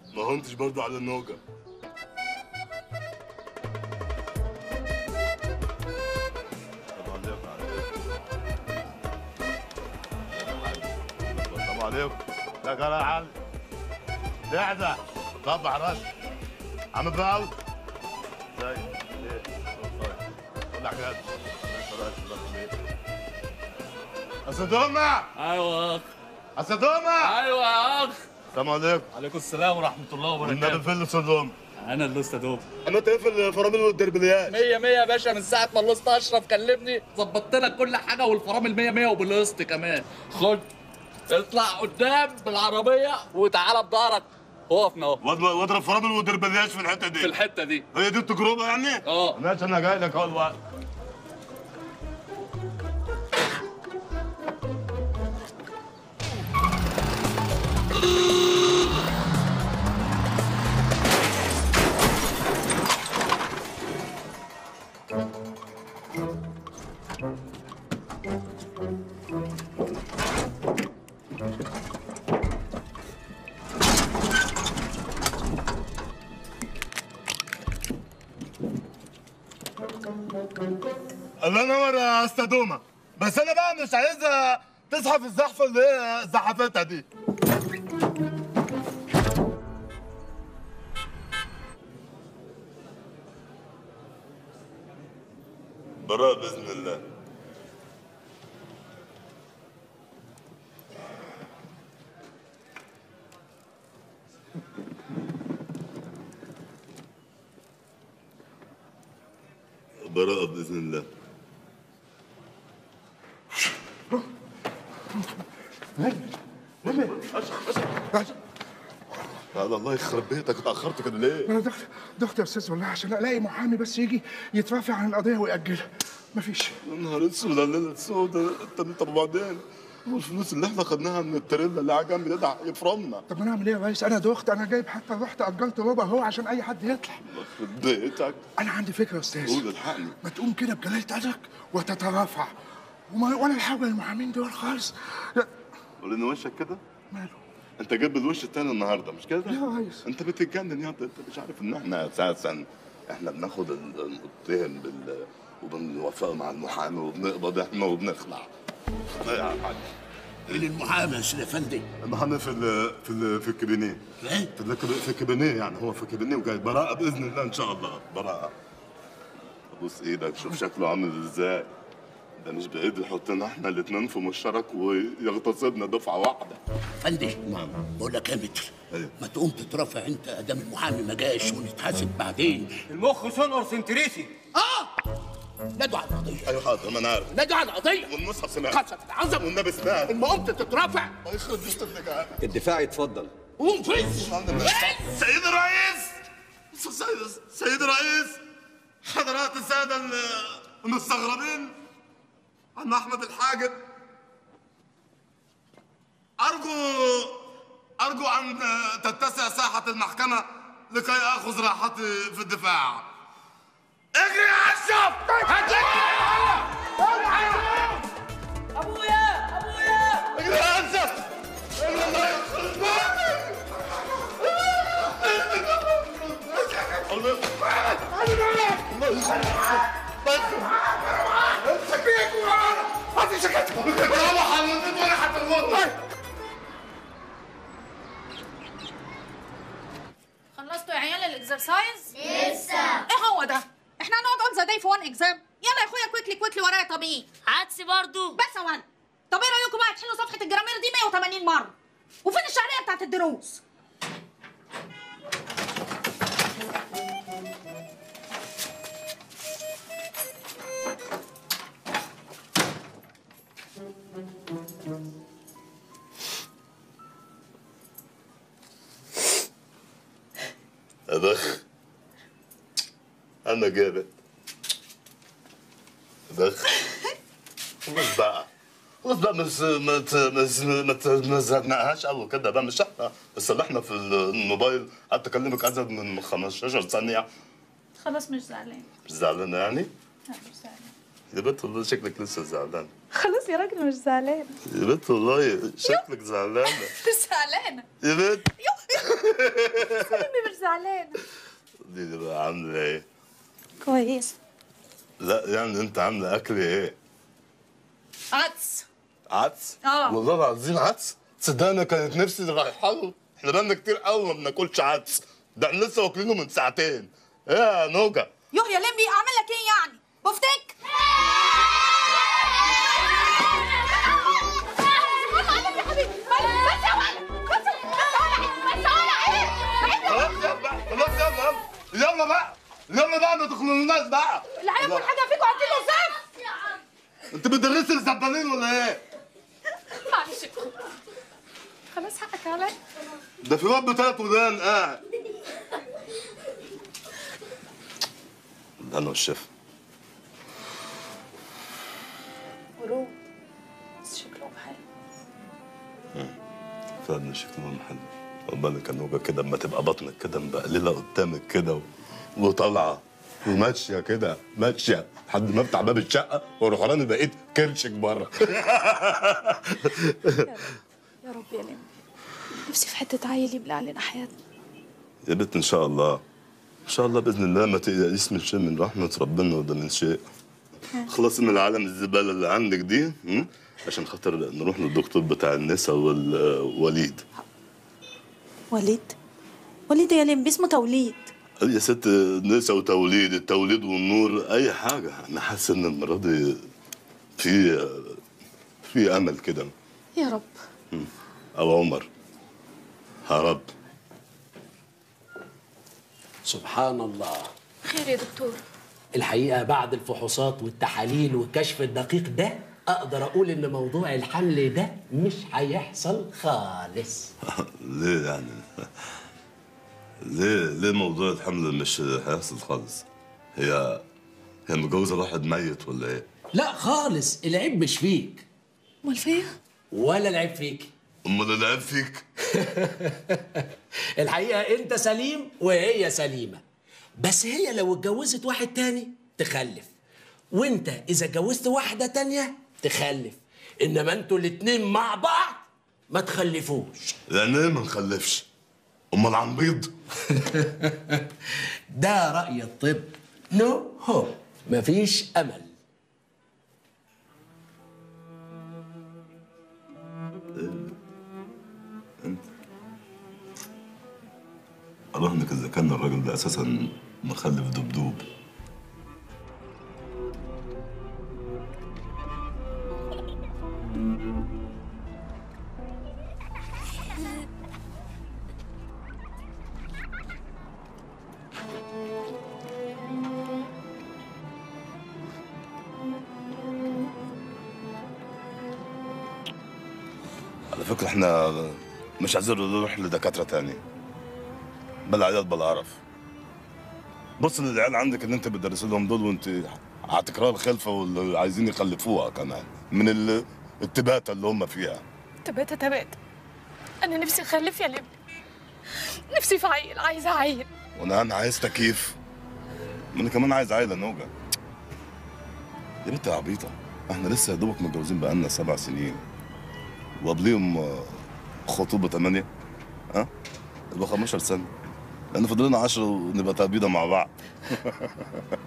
ما هونتش برضه على النوجة طبعا عليكم طبعا عليكم لا قال يا علي لحظة صبح رش عم باول زي ليه طلع كده أسدومة ايوه يا اخ أسدومة ايوه يا اخ السلام عليكم عليكم السلام ورحمه الله النبي وبركاته فين الصدوم انا اللي استاذ عملت ايه في الفرامل والدربليات مية مية يا باشا من ساعة ما الوسط أشرف كلمني ظبطت لك كل حاجة والفرامل مية مية وبالقسط كمان خد اطلع قدام بالعربية وتعالى بضهرك وقفنا اهو واضرب واضرب فرامل والدربليات في الحته دي في الحتة دي هي دي التجربه يعني؟ اه. ماشي انا جاي لك اهو الوقت الله ينور يا استاذ بس انا بقى مش عايزها تزحف الزحفه اللي هي زحفتها دي براء باذن الله براءة بإذن الله هذا الله يخرب بيتك اتأخرت كده ليه؟ انا دخت دخت يا استاذ والله عشان الاقي محامي بس يجي يترافع عن القضيه ويأجلها مفيش يا نهار اسود على الليلة السوداء طب طب وبعدين؟ والفلوس اللي احنا خدناها من التريلا اللي على جنب ده ده يفرمنا طب ما انا اعمل ايه يا ريس انا دخت انا جايب حتى رحت اجلت ربع اهو عشان اي حد يطلع الله يخرب بيتك انا عندي فكره يا استاذ قول الحقني ما تقوم كده بجلاله قدرك وتترافع وما ولا الحاجه للمحامين دول خالص لا، قول لنا وشك كده ماله انت جايب الوش التاني النهارده مش كده؟ يا ريس. انت بتتجنن يا انت انت مش عارف ان احنا اساسا احنا بناخد ال- المتهم بال وبنوافق مع المحامي وبنقبض احنا وبنخلع لا يا حاج من المحامي يا سيدي افندي المحامي في ال في ال في الكابينيه ايه في ال في الكابينيه يعني هو في الكابينيه وجاي براءة باذن الله ان شاء الله براءة ابوس ايدك شوف شكله عامل ازاي ده مش بايد يحطنا احنا الاثنين في مشترك ويغتصبنا دفعه واحده افندي بقول لك يا متر ايوه. ما تقوم تترافع انت ادام المحامي ما جاش ونتحاسب بعدين المخ سنقر سنتريسي اه نادوا على القضيه ايوه حاضر ما انا عارف نادوا على القضيه والمصحف سمعت خمسه تتعذب والنبي سمعت اما قمت تترافع الله يخرب بيتك الدفاع يتفضل قوم فز سيد الرئيس سيد سيد الرئيس حضرات السادة ال- المستغربين عم أحمد الحاجب أرجو أرجو أن تتسع ساحة المحكمة لكي آخذ راحتي في الدفاع اجري يا أشرف ابويا ابويا اجري يا أشرف اجري الله يخرب بيتك خلصتوا يا عيال الاكسرسايز؟ لسه ايه هو ده؟ احنا هنقعد اون ذا داي في وان اكزام يلا يا اخويا كويكلي كويكلي ورايا طب ايه؟ عدسي برضو بس يا ولد طب ايه رايكم بقى تحلوا صفحه الجرامير دي 180 مره؟ وفين الشعريه بتاعت الدروس؟ أبخ أنا جابت أبخ خلاص بقى خلاص بقى مش ما ت- مش ما ت- ما زهقناهاش قوي كده بقى مش احنا بس اللي احنا في الموبايل قعدت اكلمك ازيد من 15 ثانيه خلاص مش زعلان مش زعلانه يعني؟ لا مش زعلان يا بنت والله شكلك لسه زعلان خلاص يا راجل مش زعلان يا بنت والله شكلك زعلانه مش زعلانه يا بنت تعبانه دي دي بقى عامله ايه؟ كويس لا يعني انت عامله اكل ايه؟ عدس عدس؟ آه. والله العظيم عدس صدقني كانت نفسي رايحه له احنا بقالنا كتير قوي ما بناكلش عدس ده احنا لسه واكلينه من ساعتين ايه يا نوجا؟ يوه يا لمبي اعمل لك ايه يعني بفتك خلاص يلا بقى خلاص يلا يلا يلا بقى يلا بقى ما تخلوناش بقى اللي هياكل حاجه فيكم هاتي له زف انت بتدرسي الزبالين ولا ايه؟ معلش خلاص حقك عليا ده في واد بتلات ودان قاعد ده انا والشيف ورود بس شكلهم حلو فعلا شكلهم حلو بالك يا نوجا كده اما تبقى بطنك كده مبقلله قدامك كده و... وطالعه وماشيه كده ماشيه لحد ما افتح باب الشقه واروح رامي بقيت كرشك بره يا رب يا لمبي نفسي في حته عيل يملى علينا حياتنا يا بنت ان شاء الله ان شاء الله باذن الله ما تقلقيش من شيء من رحمه ربنا وده من شيء خلصي من العالم الزباله اللي عندك دي م? عشان خاطر نروح للدكتور بتاع النساء والوليد وليد وليد يا لمبي اسمه توليد يا ست نساء وتوليد التوليد والنور اي حاجه انا حاسس ان المره دي في في امل كده يا رب او عمر يا رب سبحان الله خير يا دكتور الحقيقة بعد الفحوصات والتحاليل والكشف الدقيق ده أقدر أقول إن موضوع الحمل ده مش هيحصل خالص ليه يعني ليه ليه موضوع الحمل مش هيحصل خالص هي هي متجوزه واحد ميت ولا ايه لا خالص العيب مش فيك امال فيا ولا العيب فيك امال العيب فيك الحقيقة أنت سليم وهي سليمة بس هي لو اتجوزت واحد تاني تخلف وأنت إذا اتجوزت واحدة تانية تخلف إنما أنتوا الاتنين مع بعض ما تخلفوش يعني ايه ما نخلفش امال عن بيض ده رأي الطب نو هو مفيش أمل اراهنك اذا كان الراجل ده اساسا مخلف دبدوب على فكرة احنا مش عايزين نروح لدكاترة تاني بلا عيال بلا قرف بص للعيال عندك اللي انت بتدرس لهم دول وانت على تكرار خلفة واللي عايزين يخلفوها كمان من ال- التباتة اللي هم فيها تبات تبات انا نفسي اخلف يا لمبي نفسي في عيل عايزه عيل وانا انا عايز تكييف ما انا كمان عايز عيلة نوجة يا بنت يا عبيطة احنا لسه يا دوبك متجوزين بقالنا سبع سنين وقبليهم آه، خطوبة ثمانية ها يبقى 15 سنة لأن فاضل لنا 10 ونبقى تقبيضة مع بعض